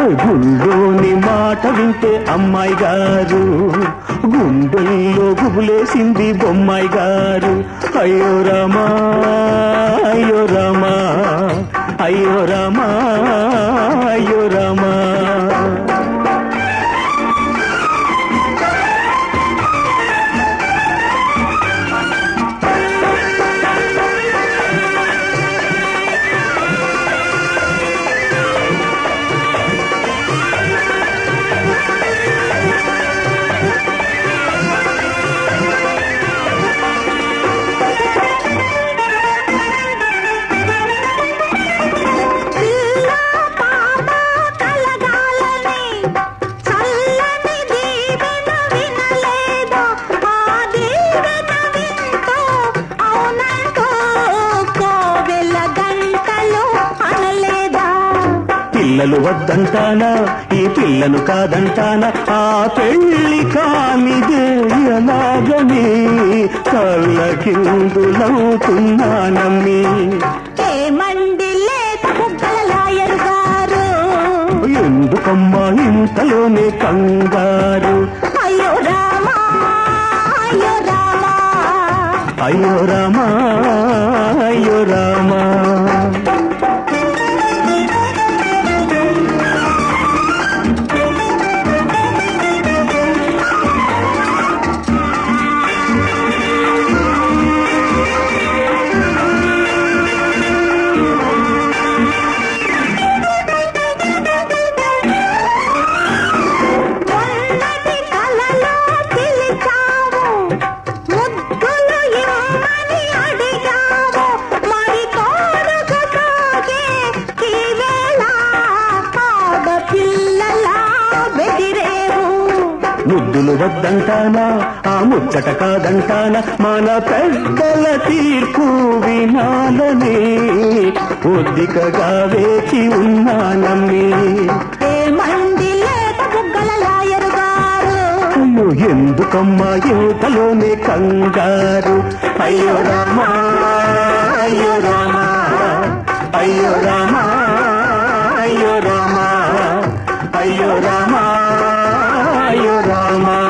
గుళ్ళోని మాట వింటే అమ్మాయి గారు గుండెల్లో గుబులేసింది బొమ్మాయి గారు అయ్యో రామా అయ్యో రామా అయ్యో రామా అయ్యో రామా పిల్ల పాప కలగాలని చల్లని దీవెన వినలేదా ఆ దీవెన వింటూ అవునంటూ కోవెల గంటలు అనలేదా పిల్లలు వద్దంటానా ఈ పిల్లను కాదంటానా ఆ పెళ్లి కానిదే ఎలాగని కళ్ళకిందులవుతున్నానమ్మి ఏమండి లేత బుగ్గల లాయరు గారు ఎందుకమ్మా ఇంతలోనే కంగారు అయ్యో రామా అయ్యో రామా అయ్యో రామా అయ్యో రామా ఉన్నది కలలో పిలిచావు ముద్దులు ఇమ్మని అడిగావు మరి కోరుక సాగే ఈ వేళ ఆడపిల్లలా బెదిరేవు ముద్దులు వద్దంటానా ఆ ముచ్చట కాదంటానా మన పెద్దల తీర్పు వినాలని ఒద్దికగా వేచి ఉన్నానమ్మి ఏమండి లేత బుగ్గల లాయరు గారు అయ్యో ఎందుకమ్మా యువతలోనే కంగారు అయ్యో రామా అయ్యో రామా అయ్యో రామా అయ్యో రామా అయ్యో రామా అయ్యో రామా